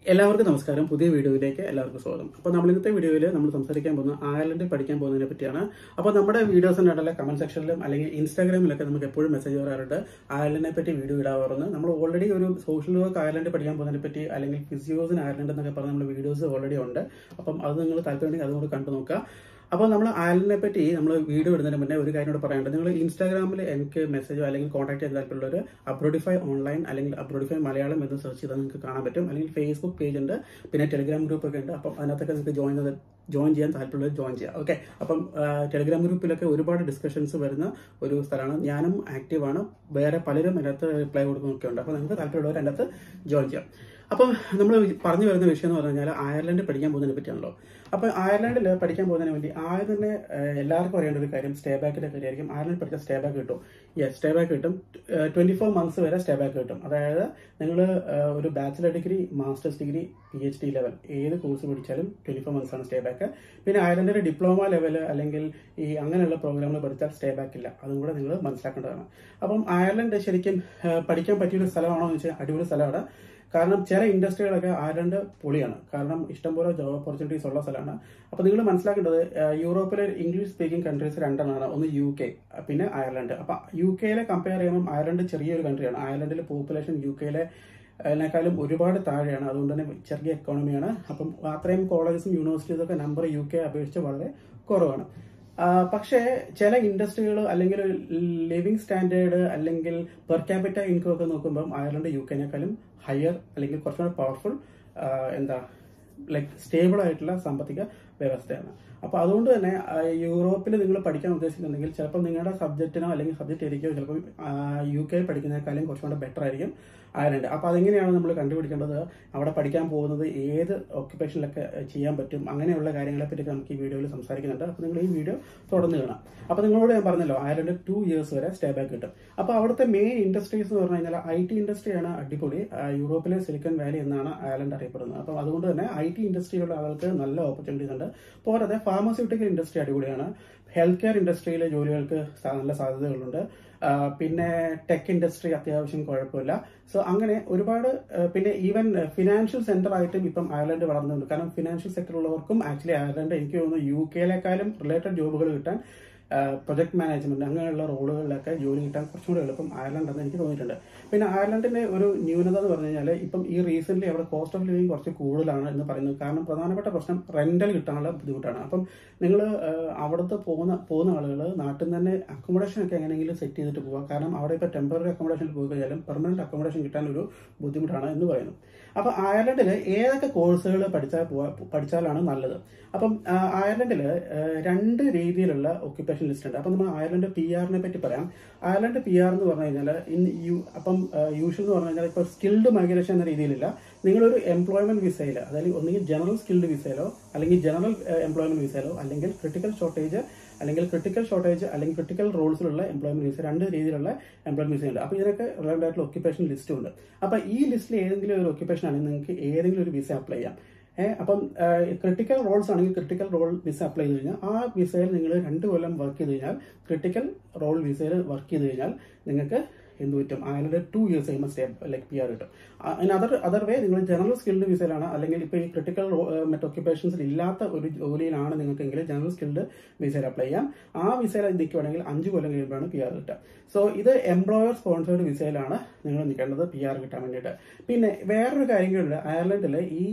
എല്ലാവർക്കും നമസ്കാരം പുതിയ വീഡിയോയിലേക്ക് എല്ലാവർക്കും സ്വാഗതം അപ്പോൾ നമ്മൾ ഇന്നത്തെ വീഡിയോയിൽ നമ്മൾ സംസാരിക്കാൻ പോകുന്ന അയർലൻഡിൽ പഠിക്കാൻ പോകുന്നതിനെ പറ്റിയാണ് അപ്പോൾ നമ്മുടെ വീഡിയോസിൻ്റെ ഇടയിലെ കമന്റ് സെക്ഷനിലും അല്ലെങ്കിൽ ഇൻസ്റ്റാഗ്രാമിലൊക്കെ നമുക്ക് എപ്പോഴും മെസ്സേജ് വരാറുണ്ട് അയർലൻഡിനെ പറ്റി വീഡിയോ ഇടാറുണ്ട് നമ്മൾ ഓൾറെഡി ഒരു സോഷ്യൽ വർക്ക് അയർലൻഡ് പഠിക്കാൻ പോകുന്നതിനെ പറ്റി അല്ലെങ്കിൽ ഫിസിയോസിന് അയർലൻഡ് എന്നൊക്കെ പറഞ്ഞ് നമ്മൾ വീഡിയോസ് ഓൾറെഡി ഉണ്ട് അപ്പം അത് നിങ്ങൾ താല്പര്യമുണ്ടെങ്കിൽ അതുകൊണ്ട് കണ്ടു നോക്കുക അപ്പോൾ നമ്മൾ അയലിനെ പറ്റി നമ്മൾ വീഡിയോ ഇടുന്നതിന് മുന്നേ ഒരു കാര്യം കൂടെ പറയാനുണ്ട് നിങ്ങൾ ഇൻസ്റ്റാഗ്രാമിൽ എനിക്ക് മെസ്സേജോ അല്ലെങ്കിൽ കോൺടാക്ട് ചെയ്യാൻ താല്പര്യമുള്ളവർ അപ്രോഡിഫൈ ഓൺലൈൻ അല്ലെങ്കിൽ അപ്രോഡിഫൈ മലയാളം എന്ന് സെർച്ച് ചെയ്താൽ നിങ്ങൾക്ക് കാണാൻ പറ്റും അല്ലെങ്കിൽ ഫേസ്ബുക്ക് പേജ് ഉണ്ട് പിന്നെ ടെലിഗ്രാം ഗ്രൂപ്പ് ഒക്കെ ഉണ്ട് അപ്പം അതിനകത്തൊക്കെ നിങ്ങൾക്ക് ജോയിൻ ചെയ്ത് ജോയിൻ ചെയ്യാൻ താല്പര്യമുള്ളവർ ജോയിൻ ചെയ്യാം ഓക്കെ അപ്പം ടെലിഗ്രാം ഗ്രൂപ്പിലൊക്കെ ഒരുപാട് ഡിസ്കഷൻസ് വരുന്ന ഒരു സ്ഥലമാണ് ഞാനും ആക്റ്റീവാണ് വേറെ പലരും അതിനകത്ത് റിപ്ലൈ കൊടുക്കുന്നൊക്കെ ഉണ്ട് അപ്പോൾ നിങ്ങൾക്ക് താല്പര്യമുള്ളവർ അതിനകത്ത് ജോയിൻ ചെയ്യാം അപ്പം നമ്മൾ പറഞ്ഞു വരുന്ന വിഷയം എന്ന് പറഞ്ഞു കഴിഞ്ഞാൽ അയർലൻഡ് പഠിക്കാൻ പോകുന്നതിനെ പറ്റിയാണല്ലോ അപ്പോൾ അയർലൻഡിൽ പഠിക്കാൻ പോകുന്നതിന് വേണ്ടി ആദ്യം തന്നെ ഏഹ്, എല്ലാവർക്കും അറിയേണ്ട ഒരു കാര്യം സ്റ്റേ ബാക്കിന്റെ കാര്യമായിരിക്കും അയർലൻഡ് പഠിച്ചാൽ സ്റ്റേ ബാക്ക് കിട്ടും യെസ് സ്റ്റേ ബാക്ക് കിട്ടും ട്വന്റി ഫോർ മന്ത്സ് വരെ സ്റ്റേ ബാക്ക് കിട്ടും അതായത് നിങ്ങൾ ഒരു bachelor degree masters degree P H D level ഏത് കോഴ്സ് പഠിച്ചാലും ട്വന്റി ഫോർ മന്ത്സ് ആണ് സ്റ്റേ ബാക്ക് പിന്നെ അയർലൻഡിന്റെ ഡിപ്ലോമ ലെവൽ അല്ലെങ്കിൽ ഈ അങ്ങനെയുള്ള പ്രോഗ്രാമുകൾ പഠിച്ചാൽ സ്റ്റേ ബാക്ക് ഇല്ല അതും കൂടെ നിങ്ങൾ മനസ്സിലാക്കേണ്ടതാണ് അപ്പം അയർലൻഡ് ശരിക്കും ഏഹ്, പഠിക്കാൻ പറ്റിയൊരു സ്ഥലമാണോ എന്ന് വെച്ചാൽ അടിപൊളി സ്ഥലമാണ് കാരണം ചില ഇൻഡസ്ട്രികളൊക്കെ അയർലൻഡ് പൊളിയാണ് കാരണം ഇഷ്ടംപോലെ ജോബ് ഓപ്പർച്യൂണിറ്റീസ് ഉള്ള സ്ഥലമാണ് അപ്പോൾ നിങ്ങൾ മനസ്സിലാക്കേണ്ടത് ഏഹ്, യൂറോപ്പിലെ ഇംഗ്ലീഷ് സ്പീക്കിംഗ് കൺട്രീസ് രണ്ടെണ്ണമാണ് ഒന്ന് യു കെ പിന്നെ അയർലൻഡ് അപ്പോൾ യു കെയിലെ കമ്പയർ ചെയ്യുമ്പോൾ അയർലൻഡ് ചെറിയൊരു കൺട്രിയാണ് അയർലൻഡിലെ പോപ്പുലേഷൻ യു കെയിലെ അതിനേക്കാളും ഒരുപാട് താഴെയാണ് അതുകൊണ്ട് തന്നെ ചെറിയ എക്കോണമിയാണ് അപ്പം അത്രയും കോളേജസും യൂണിവേഴ്സിറ്റീസും ഒക്കെ നമ്പർ യു കെ അപേക്ഷിച്ച് വളരെ കുറവാണ് ആ, പക്ഷേ ചില ഇൻഡസ്ട്രികൾ അല്ലെങ്കിൽ ലിവിങ് സ്റ്റാൻഡേർഡ് അല്ലെങ്കിൽ പെർ ക്യാപിറ്റ ഇൻകം ഒക്കെ നോക്കുമ്പോൾ അയർലൻഡ് യു കെനേക്കാളും ഹയർ അല്ലെങ്കിൽ കുറച്ചുകൂടെ പവർഫുൾ എന്താ ലൈക്ക് സ്റ്റേബിൾ ആയിട്ടുള്ള സാമ്പത്തിക വ്യവസ്ഥയാണ് അപ്പോൾ അതുകൊണ്ട് തന്നെ യൂറോപ്പിൽ നിങ്ങൾ പഠിക്കാൻ ഉദ്ദേശിക്കുന്നുണ്ടെങ്കിൽ ചിലപ്പോൾ നിങ്ങളുടെ സബ്ജക്റ്റിനോ അല്ലെങ്കിൽ സബ്ജക്റ്റ് ഏരിയക്കോ ചിലപ്പോൾ യു കെ പഠിക്കുന്നതിനേക്കാളും കുറച്ചുകൂടെ ബെറ്റർ ആയിരിക്കും അയർലൻഡ് അപ്പോൾ അതെങ്ങനെയാണ് നമ്മൾ കണ്ടുപിടിക്കേണ്ടത് അവിടെ പഠിക്കാൻ പോകുന്നത് ഏത് ഓക്യുപ്പേഷനിലൊക്കെ ചെയ്യാൻ പറ്റും അങ്ങനെയുള്ള കാര്യങ്ങളെ പറ്റി നമുക്ക് ഈ വീഡിയോയിൽ സംസാരിക്കുന്നുണ്ട് അപ്പോൾ നിങ്ങൾ ഈ വീഡിയോ തുടർന്ന് കാണാം അപ്പോൾ നിങ്ങളോട് ഞാൻ പറഞ്ഞല്ലോ അയർലൻഡ് ടു ഇയേഴ്സ് വരെ സ്റ്റേ ബാക്ക് കിട്ടും അപ്പോൾ അവിടുത്തെ മെയിൻ ഇൻഡസ്ട്രീസ് എന്ന് പറഞ്ഞു കഴിഞ്ഞാൽ ഐ ടി ഇൻഡസ്ട്രിയാണ് അടിപൊളി ആ, യൂറോപ്പിലെ സിലിക്കൺ വാലി എന്നാണ് അയർലൻഡ് അറിയപ്പെടുന്നത് അപ്പോൾ അതുകൊണ്ട് തന്നെ ഐ ടി ഇൻഡസ്ട്രിയിലുള്ള ആൾക്ക് നല്ല ഓപ്പർച്യൂണിറ്റീസ് ഉണ്ട് പോരാതെ ഫാർമസ്യൂട്ടിക്കൽ ഇൻഡസ്ട്രി അടിപൊളിയാണ് ഹെൽത്ത് കെയർ ഇൻഡസ്ട്രിയിലെ ജോലികൾക്ക് സാ- നല്ല സാധ്യതകളുണ്ട് ആ, പിന്നെ ടെക് ഇൻഡസ്ട്രി അത്യാവശ്യം കുഴപ്പമില്ല സോ അങ്ങനെ ഒരുപാട് ആ, പിന്നെ ഈവൻ ഫിനാൻഷ്യൽ സെന്റർ ആയിട്ടും ഇപ്പം അയർലൻഡ് വളർന്നുണ്ട് കാരണം ഫിനാൻഷ്യൽ സെക്ടറുള്ളവർക്കും ആക്ച്വലി അയർലൻഡ് എനിക്ക് തോന്നുന്നു യു കെയിലേക്കാളും റിലേറ്റഡ് ജോബുകൾ കിട്ടാൻ പ്രൊജക്ട് മാനേജ്മെന്റ് അങ്ങനെയുള്ള റോളുകളിലൊക്കെ ജോലി കിട്ടാൻ കുറച്ചുകൂടി എളുപ്പം അയർലൻഡ് എന്ന് എനിക്ക് തോന്നിയിട്ടുണ്ട് പിന്നെ അയർലൻഡിന്റെ ഒരു ന്യൂനത എന്ന് പറഞ്ഞു കഴിഞ്ഞാൽ ഇപ്പം ഈ റീസെന്റ് അവിടെ കോസ്റ്റ് ഓഫ് ലിവിംഗ് കുറച്ച് കൂടുതലാണ് എന്ന് പറയുന്നത് കാരണം പ്രധാനപ്പെട്ട പ്രശ്നം റെന്റൽ കിട്ടാനുള്ള ബുദ്ധിമുട്ടാണ് അപ്പം നിങ്ങൾ അവിടുത്തെ പോകുന്ന പോകുന്ന ആളുകൾ നാട്ടിൽ നിന്ന് തന്നെ അക്കോമഡേഷൻ ഒക്കെ എങ്ങനെയെങ്കിലും സെറ്റ് ചെയ്തിട്ട് പോകാം കാരണം അവിടെ ഇപ്പോൾ ടെമ്പററി അക്കോമഡേഷനിൽ പോയി കഴിഞ്ഞാലും പെർമനന്റ് അക്കോമഡേഷൻ കിട്ടാൻ ഒരു ബുദ്ധിമുട്ടാണ് എന്ന് പറയുന്നു അപ്പൊ അയർലൻഡിൽ ഏതൊക്കെ കോഴ്സുകൾ പഠിച്ചാൽ പോവാ പഠിച്ചാലാണ് നല്ലത് അപ്പം ആ, അയർലൻഡിൽ ആ, രണ്ട് രീതിയിലുള്ള ഒക്യുപ്പേഷൻ ലിസ്റ്റ് ഉണ്ട് അപ്പം നമ്മൾ അയർലൻഡ് പി ആറിനെ പറ്റി പറയാം അയർലൻഡ് പി ആർ എന്ന് പറഞ്ഞു കഴിഞ്ഞാൽ ഇൻ യു അപ്പം യൂഷ്വൽ എന്ന് പറഞ്ഞു കഴിഞ്ഞാൽ ഇപ്പോൾ സ്കിൽഡ് മൈഗ്രേഷൻ എന്ന രീതിയിലില്ല നിങ്ങളൊരു എംപ്ലോയ്മെന്റ് വിസയിൽ അതായത് ഒന്നുകിൽ ജനറൽ സ്കിൽഡ് വിസയിലോ അല്ലെങ്കിൽ ജനറൽ എംപ്ലോയ്മെന്റ് വിസയിലോ അല്ലെങ്കിൽ ക്രിട്ടിക്കൽ ഷോർട്ടേജ് അല്ലെങ്കിൽ ക്രിട്ടിക്കൽ ഷോർട്ടേജ് അല്ലെങ്കിൽ ക്രിട്ടിക്കൽ റോൾസിലുള്ള എംപ്ലോയ്മെന്റ് വിസ രണ്ട് രീതിയിലുള്ള എംപ്ലോയ്മെന്റ് വിസ ഉണ്ട് അപ്പോൾ ഇതിനൊക്കെ റിലവൻ്റ് ആയിട്ടുള്ള ഒക്യുപ്പേഷൻ ലിസ്റ്റും ഉണ്ട് അപ്പോൾ ഈ ലിസ്റ്റിൽ ഏതെങ്കിലും ഒരു ഒക്യുപ്പേഷൻ ആണെങ്കിൽ നിങ്ങൾക്ക് ഏതെങ്കിലും ഒരു വിസ അപ്ലൈ ചെയ്യാം ഏഹ് അപ്പം ക്രിട്ടിക്കൽ റോൾസ് ആണെങ്കിൽ ക്രിട്ടിക്കൽ റോൾ വിസ അപ്ലൈ ചെയ്ത് കഴിഞ്ഞാൽ ആ വിസയിൽ നിങ്ങൾ രണ്ട് കൊല്ലം വർക്ക് ചെയ്ത് കഴിഞ്ഞാൽ ക്രിട്ടിക്കൽ റോൾ വിസയിൽ വർക്ക് ചെയ്ത് കഴിഞ്ഞാൽ നിങ്ങൾക്ക് എന്ത് പറ്റും അതിൻ്റെ ടു ഇയേഴ്സ് കഴിയുമ്പോൾ സ്റ്റേ ലൈക്ക് പി ആർ കിട്ടും അതർ അതർ വേ നിങ്ങൾ ജനറൽ സ്കിൽഡ് വിസയിലാണ് അല്ലെങ്കിൽ ഇപ്പോൾ ഈ ക്രിട്ടിക്കൽ മറ്റ് ഒക്യുപ്പേഷൻസിൽ ഇല്ലാത്ത ഒരു ജോലിയിലാണ് നിങ്ങൾക്കെങ്കിൽ ജനറൽ സ്കിൽഡ് വിസയിൽ അപ്ലൈ ചെയ്യാം ആ വിസയിൽ നിൽക്കുവാണെങ്കിൽ അഞ്ച് കൊല്ലം കഴിയുമ്പോഴാണ് പി ആർ കിട്ടുക സോ ഇത് എംപ്ലോയർ സ്പോൺസേർഡ് വിസയിലാണ് നിങ്ങൾ നിൽക്കേണ്ടത് പി ആർ കിട്ടാൻ വേണ്ടിയിട്ട് പിന്നെ വേറൊരു കാര്യം കൂടി അയർലൻഡിൽ ഈ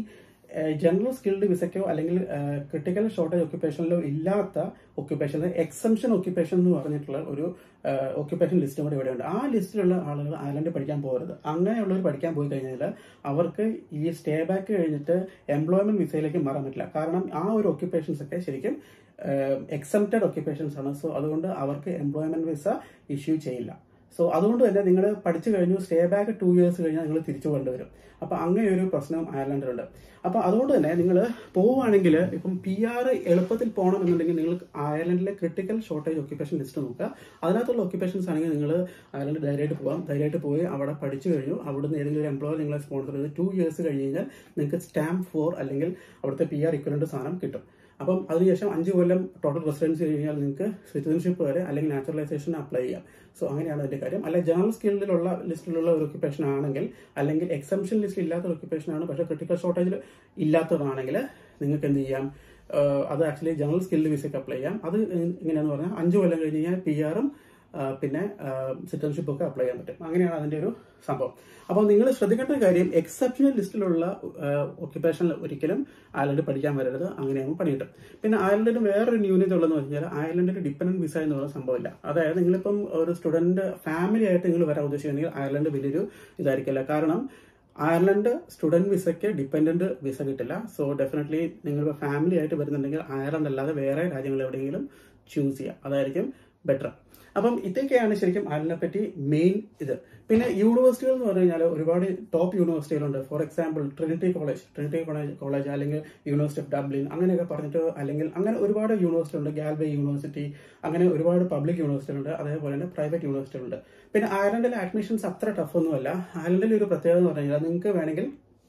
ജനറൽ സ്കിൽഡ് വിസയ്ക്കോ അല്ലെങ്കിൽ ക്രിട്ടിക്കൽ ഷോർട്ടേജ് ഒക്യുപ്പേഷനിലോ ഇല്ലാത്ത ഒക്യുപ്പേഷൻ എക്സംഷൻ ഒക്യുപ്പേഷൻ എന്ന് പറഞ്ഞിട്ടുള്ള ഒരു ഒക്യുപ്പേഷൻ ലിസ്റ്റും കൂടെ ഇവിടെയുണ്ട് ആ ലിസ്റ്റിലുള്ള ആളുകൾ അയർലൻഡ് പഠിക്കാൻ പോകരുത് അങ്ങനെയുള്ളവർ പഠിക്കാൻ പോയി കഴിഞ്ഞാൽ അവർക്ക് ഈ സ്റ്റേ ബാക്ക് കഴിഞ്ഞിട്ട് എംപ്ലോയ്മെന്റ് വിസയിലേക്ക് മാറാൻ പറ്റില്ല കാരണം ആ ഒരു ഒക്യുപ്പേഷൻസ് ഒക്കെ ശരിക്കും എക്സംപ്റ്റഡ് ഒക്യുപ്പേഷൻസ് ആണ് സോ അതുകൊണ്ട് അവർക്ക് എംപ്ലോയ്മെന്റ് വിസ ഇഷ്യൂ ചെയ്യില്ല സോ അതുകൊണ്ട് തന്നെ നിങ്ങൾ പഠിച്ചു കഴിഞ്ഞു സ്റ്റേ ബാക്ക് ടു ഇയേഴ്സ് കഴിഞ്ഞാൽ നിങ്ങൾ തിരിച്ചു കൊണ്ടുവരും അപ്പൊ അങ്ങനെ ഒരു പ്രശ്നം അയർലൻഡിലുണ്ട് അപ്പൊ അതുകൊണ്ട് തന്നെ നിങ്ങൾ പോവുകയാണെങ്കിൽ ഇപ്പം പി ആർ എളുപ്പത്തിൽ പോകണം എന്നുണ്ടെങ്കിൽ നിങ്ങൾ അയർലൻഡിലെ ക്രിട്ടിക്കൽ ഷോർട്ടേജ് ഒക്യുപ്പേഷൻ ലിസ്റ്റ് നോക്കുക അതിനകത്തുള്ള ഒക്യുപ്പേഷൻസ് ആണെങ്കിൽ നിങ്ങൾ അയർലൻഡ് ധൈര്യമായിട്ട് പോകാം ധൈര്യമായിട്ട് പോയി അവിടെ പഠിച്ചു കഴിഞ്ഞു അവിടുന്ന് ഏതെങ്കിലും ഒരു എംപ്ലോയർ നിങ്ങളെ സ്പോൺസർ ചെയ്ത് ടു ഇയേഴ്സ് കഴിഞ്ഞ് കഴിഞ്ഞാൽ നിങ്ങൾക്ക് സ്റ്റാമ്പ് ഫോർ അല്ലെങ്കിൽ അവിടുത്തെ പി ആർ ഇക്വലന്റ് സാധനം കിട്ടും അപ്പം അതിനുശേഷം അഞ്ച് കൊല്ലം ടോട്ടൽ റെസിഡൻസി കഴിഞ്ഞാൽ നിങ്ങൾക്ക് സിറ്റിസൺഷിപ്പ് വരെ അല്ലെങ്കിൽ നാച്ചുറലൈസേഷൻ അപ്ലൈ ചെയ്യാം സോ അങ്ങനെയാണ് അതിന്റെ കാര്യം അല്ല ജനറൽ സ്കില്ലിലുള്ള ലിസ്റ്റിലുള്ള ഒരു ഒക്യുപ്പേഷൻ ആണെങ്കിൽ അല്ലെങ്കിൽ എക്സംഷൻ ലിസ്റ്റിൽ ഇല്ലാത്ത ഒരു ഒക്യുപ്പേഷൻ ആണ് പക്ഷേ ക്രിട്ടിക്കൽ ഷോർട്ടേജിൽ ഇല്ലാത്തതാണെങ്കിൽ നിങ്ങൾക്ക് എന്ത് ചെയ്യാം ആഹ് അത് ആക്ച്വലി ജനറൽ സ്കില്ല് വിസയ്ക്ക് അപ്ലൈ ചെയ്യാം അത് എങ്ങനെയാന്ന് പറഞ്ഞാൽ അഞ്ച് കൊല്ലം കഴിഞ്ഞ് കഴിഞ്ഞാൽ പി ആറും പിന്നെ സിറ്റിസൺഷിപ്പ് ഒക്കെ അപ്ലൈ ചെയ്യാൻ പറ്റും അങ്ങനെയാണ് അതിന്റെ ഒരു സംഭവം അപ്പോൾ നിങ്ങൾ ശ്രദ്ധിക്കേണ്ട കാര്യം എക്സെപ്ഷണൽ ലിസ്റ്റിലുള്ള ഒക്യുപ്പേഷനിൽ ഒരിക്കലും അയർലൻഡ് പഠിക്കാൻ വരരുത് അങ്ങനെയാകുമ്പോൾ പണി കിട്ടും പിന്നെ അയർലൻഡിന് വേറൊരു ന്യൂനത ഉള്ളതെന്ന് പറഞ്ഞാൽ അയർലൻഡിന് ഡിപ്പെൻഡന്റ് വിസ എന്ന് പറയുന്ന സംഭവമില്ല അതായത് നിങ്ങളിപ്പം ഒരു സ്റ്റുഡന്റ് ഫാമിലി ആയിട്ട് നിങ്ങൾ വരാൻ ഉദ്ദേശിക്കുകയാണെങ്കിൽ അയർലൻഡ് വലിയൊരു ഇതായിരിക്കില്ല കാരണം അയർലൻഡ് സ്റ്റുഡന്റ് വിസയ്ക്ക് ഡിപ്പെൻഡന്റ് വിസ കിട്ടില്ല സോ ഡെഫിനറ്റ്ലി നിങ്ങൾ ഫാമിലി ആയിട്ട് വരുന്നുണ്ടെങ്കിൽ അയർലൻഡ് അല്ലാതെ വേറെ രാജ്യങ്ങൾ എവിടെയെങ്കിലും ചൂസ് ചെയ്യുക അതായിരിക്കും ബെറ്റർ അപ്പം ഇതൊക്കെയാണ് ശരിക്കും അയർലൻഡിനെ പറ്റി മെയിൻ ഇത് പിന്നെ യൂണിവേഴ്സിറ്റികൾ എന്ന് പറഞ്ഞു കഴിഞ്ഞാൽ ഒരുപാട് ടോപ്പ് യൂണിവേഴ്സിറ്റികളുണ്ട് for example Trinity college Trinity college college അല്ലെങ്കിൽ യൂണിവേഴ്സിറ്റി ഓഫ് ഡബ്ലിൻ അങ്ങനെയൊക്കെ പറഞ്ഞിട്ട് അല്ലെങ്കിൽ അങ്ങനെ ഒരുപാട് യൂണിവേഴ്സിറ്റി ഉണ്ട് ഗാൽവേ യൂണിവേഴ്സിറ്റി അങ്ങനെ ഒരുപാട് പബ്ലിക് യൂണിവേഴ്സിറ്റികളുണ്ട് അതേപോലെ തന്നെ പ്രൈവറ്റ് യൂണിവേഴ്സിറ്റികളുണ്ട് പിന്നെ അയർലൻഡിലെ അഡ്മിഷൻസ് അത്ര ടഫ് ഒന്നുമല്ല അയർലൻഡിലെ ഒരു പ്രത്യേകത എന്ന് പറഞ്ഞു കഴിഞ്ഞാൽ നിങ്ങൾക്ക് വേണമെങ്കിൽ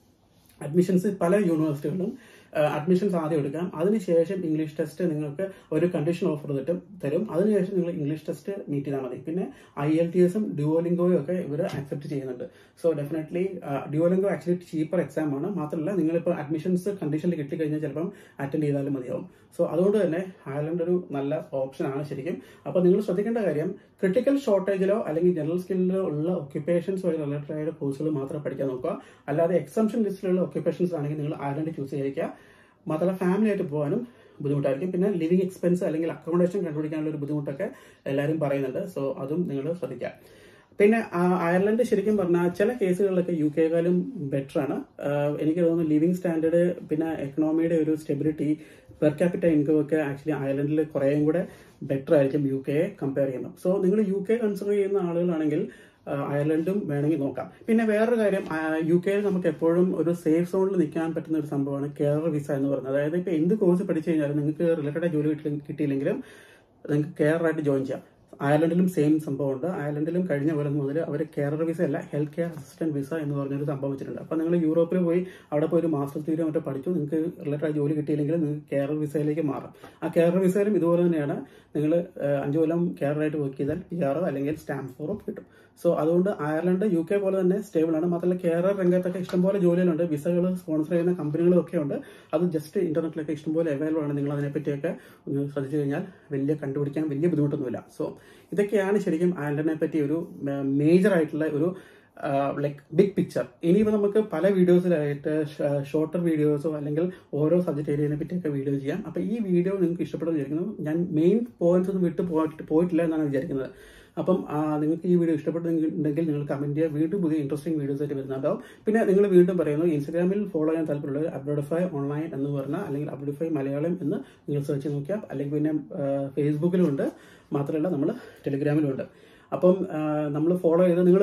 അഡ്മിഷൻസ് പല യൂണിവേഴ്സിറ്റികളിലും അഡ്മിഷൻസ് ആദ്യം എടുക്കാം അതിനുശേഷം ഇംഗ്ലീഷ് ടെസ്റ്റ് നിങ്ങൾക്ക് ഒരു കണ്ടീഷൻ ഓഫർ തരും തരും അതിനുശേഷം നിങ്ങൾ ഇംഗ്ലീഷ് ടെസ്റ്റ് മീറ്റ് ചെയ്താൽ മതി പിന്നെ ഐ എൽ ടി എസും ഡ്യുവലിംഗോയും ഒക്കെ ഇവർ അക്സെപ്റ്റ് ചെയ്യുന്നുണ്ട് so definitely Duolingo actually cheaper exam ആണ് മാത്രമല്ല നിങ്ങളിപ്പോൾ അഡ്മിഷൻസ് കണ്ടീഷനിൽ കിട്ടിക്കഴിഞ്ഞാൽ ചിലപ്പം അറ്റൻഡ് ചെയ്താലും മതിയാവും സോ അതുകൊണ്ട് തന്നെ അയർലൻഡ് ഒരു നല്ല ഓപ്ഷൻ ആണ് ശരിക്കും അപ്പോൾ നിങ്ങൾ ശ്രദ്ധിക്കേണ്ട കാര്യം ക്രിട്ടിക്കൽ ഷോർട്ടേജിലോ അല്ലെങ്കിൽ ജനറൽ സ്കില്ലിലോ ഉള്ള ഒക്യുപ്പേഷൻസ് വഴി റിലേറ്റഡ് ആയ കോഴ്സുകൾ മാത്രം പഠിക്കാൻ നോക്കുക അല്ലാതെ എക്സംഷൻ ലിസ്റ്റിലുള്ള ഒക്യുപ്പേഷൻസ് ആണെങ്കിൽ നിങ്ങൾ അയർലൻഡ് ചൂസ് ചെയ്തിരിക്കുക മാത്രമല്ല ഫാമിലി ആയിട്ട് പോകാനും ബുദ്ധിമുട്ടായിരിക്കും പിന്നെ ലിവിങ് എക്സ്പെൻസ് അല്ലെങ്കിൽ അക്കോമഡേഷൻ കണ്ടുപിടിക്കാനുള്ള ഒരു ബുദ്ധിമുട്ടൊക്കെ എല്ലാവരും പറയുന്നുണ്ട് സോ അതും നിങ്ങൾ ശ്രദ്ധിക്കുക പിന്നെ ആ, അയർലൻഡ് ശരിക്കും പറഞ്ഞാൽ ചില കേസുകളിലൊക്കെ യു കെക്കാളും ബെറ്റർ ആണ് ആ, എനിക്ക് തോന്നുന്നു ലിവിങ് സ്റ്റാൻഡേർഡ് പിന്നെ എക്കണോമിയുടെ ഒരു സ്റ്റെബിലിറ്റി പെർ ക്യാപിറ്റ ഇൻകം ഒക്കെ ആക്ച്വലി അയർലൻഡിൽ കുറേയും കൂടെ ബെറ്റർ ആയിരിക്കും യു കെയെ കമ്പയർ ചെയ്യുമ്പോൾ സോ നിങ്ങൾ യു കെ കൺസിഡർ ചെയ്യുന്ന ആളുകളാണെങ്കിൽ ആ, അയർലൻഡും വേണമെങ്കിൽ നോക്കാം പിന്നെ വേറൊരു കാര്യം ആ, യു കെയിൽ നമുക്ക് എപ്പോഴും ഒരു സേഫ് സോണിൽ നിൽക്കാൻ പറ്റുന്ന ഒരു സംഭവമാണ് കെയർ വിസ എന്ന് പറയുന്നത് അതായത് ഇപ്പോൾ എന്ത് കോഴ്സ് പഠിച്ചു കഴിഞ്ഞാലും നിങ്ങൾക്ക് റിലേറ്റഡ് ജോലി കിട്ടി- കിട്ടിയില്ലെങ്കിലും നിങ്ങൾക്ക് കെയർ ആയിട്ട് ജോയിൻ ചെയ്യാം അയർലൻഡിലും സെയിം സംഭവമുണ്ട് അയർലൻഡിലും കഴിഞ്ഞ കൊല്ലം മുതൽ അവർ കെയർ വിസ അല്ല ഹെൽത്ത് കെയർ അസിസ്റ്റന്റ് വിസ എന്ന് പറഞ്ഞൊരു സംഭവം വെച്ചിട്ടുണ്ട് അപ്പോൾ നിങ്ങൾ യൂറോപ്പിൽ പോയി അവിടെ പോയി ഒരു മാസ്റ്റർ ഡിഗ്രി മറ്റോ പഠിച്ചു നിങ്ങൾക്ക് റിലേറ്റഡ് ജോലി കിട്ടിയില്ലെങ്കിൽ നിങ്ങൾക്ക് കെയർ വിസയിലേക്ക് മാറാം ആ കെയർ വിസയിലും ഇതുപോലെ തന്നെയാണ് നിങ്ങൾ അഞ്ചു കൊല്ലം കെയറായിട്ട് വർക്ക് ചെയ്താൽ പി ആറോ അല്ലെങ്കിൽ സ്റ്റാമ്പ് ഫോറോ കിട്ടും സോ അതുകൊണ്ട് അയർലൻഡ് യു കെ പോലെ തന്നെ സ്റ്റേബിൾ ആണ് മാത്രമല്ല കെയർ രംഗത്തൊക്കെ ഇഷ്ടംപോലെ ജോലികളുണ്ട് വിസകൾ സ്പോൺസർ ചെയ്യുന്ന കമ്പനികളും ഒക്കെ ഉണ്ട് അത് ജസ്റ്റ് ഇന്റർനെറ്റിലൊക്കെ ഇഷ്ടംപോലെ അവൈലബിൾ ആണ് നിങ്ങൾ അതിനെപ്പറ്റിയൊക്കെ ഒന്ന് ശ്രദ്ധിച്ചു കഴിഞ്ഞാൽ വലിയ കണ്ടുപിടിക്കാൻ വലിയ ബുദ്ധിമുട്ടൊന്നുമില്ല സോ ഇതൊക്കെയാണ് ശരിക്കും അയർലൻഡിനെ പറ്റി ഒരു മേജർ ആയിട്ടുള്ള ഒരു ലൈക്ക് ബിഗ് പിക്ചർ ഇനിയിപ്പോൾ നമുക്ക് പല വീഡിയോസിലായിട്ട് ഷോർട്ടർ വീഡിയോസോ അല്ലെങ്കിൽ ഓരോ സബ്ജക്ട് ഏരിയനെ പറ്റിയൊക്കെ വീഡിയോ ചെയ്യാം അപ്പോൾ ഈ വീഡിയോ നിങ്ങൾക്ക് ഇഷ്ടപ്പെടുന്നു വിചാരിക്കുന്നു ഞാൻ മെയിൻ പോയിന്റ്സ് ഒന്നും വിട്ടു പോയിട്ട് പോയിട്ടില്ല എന്നാണ് വിചാരിക്കുന്നത് അപ്പം ആ, നിങ്ങൾക്ക് ഈ വീഡിയോ ഇഷ്ടപ്പെട്ടുണ്ടെങ്കിൽ നിങ്ങൾ കമന്റ് ചെയ്യുക വീണ്ടും പുതിയ ഇൻട്രസ്റ്റിംഗ് വീഡിയോസ് ആയിട്ട് വരുന്നുണ്ടാവും പിന്നെ നിങ്ങൾ വീണ്ടും പറയുന്നു ഇൻസ്റ്റാഗ്രാമിൽ ഫോളോ ചെയ്യാൻ താല്പര്യമുള്ളവർ അപ്ലോഡിഫൈ ഓൺലൈൻ എന്ന് പറഞ്ഞാൽ അല്ലെങ്കിൽ അപ്ലോഡിഫൈ മലയാളം എന്ന് നിങ്ങൾ സെർച്ച് ചെയ്ത് നോക്കിയാൽ അല്ലെങ്കിൽ പിന്നെ ഫേസ്ബുക്കിലുമുണ്ട് മാത്രമല്ല നമ്മൾ ടെലിഗ്രാമിലുമുണ്ട് അപ്പം നമ്മൾ ഫോളോ ചെയ്ത് നിങ്ങൾ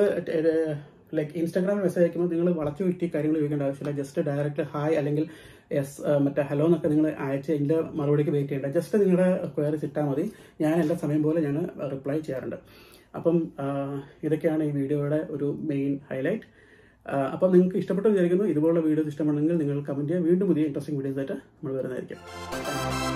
ലൈക്ക് ഇൻസ്റ്റാഗ്രാമിൽ മെസ്സേജ് അയക്കുമ്പോൾ നിങ്ങൾ വളച്ചു ചുറ്റി കാര്യങ്ങൾ ചോദിക്കേണ്ട ആവശ്യമില്ല ജസ്റ്റ് ഡയറക്റ്റ് ഹായ് അല്ലെങ്കിൽ യെസ് മറ്റേ ഹലോ എന്നൊക്കെ നിങ്ങൾ അയച്ച് എൻ്റെ മറുപടിക്ക് വെയിറ്റ് ചെയ്യേണ്ട ജസ്റ്റ് നിങ്ങളുടെ ക്വയറീസ് ഇട്ടാൽ മതി ഞാൻ എല്ലാ സമയം പോലെ ഞാൻ റിപ്ലൈ ചെയ്യാറുണ്ട് അപ്പം ആ, ഇതൊക്കെയാണ് ഈ വീഡിയോയുടെ ഒരു മെയിൻ ഹൈലൈറ്റ് അപ്പം നിങ്ങൾക്ക് ഇഷ്ടപ്പെട്ടു വിചാരിക്കുന്നു ഇതുപോലുള്ള വീഡിയോസ് ഇഷ്ടമാണെങ്കിൽ നിങ്ങൾ കമൻറ്റ് ചെയ്യുക വീണ്ടും പുതിയ ഇൻട്രസ്റ്റിംഗ് വീഡിയോസ് ആയിട്ട് നമ്മൾ വരുന്നതായിരിക്കും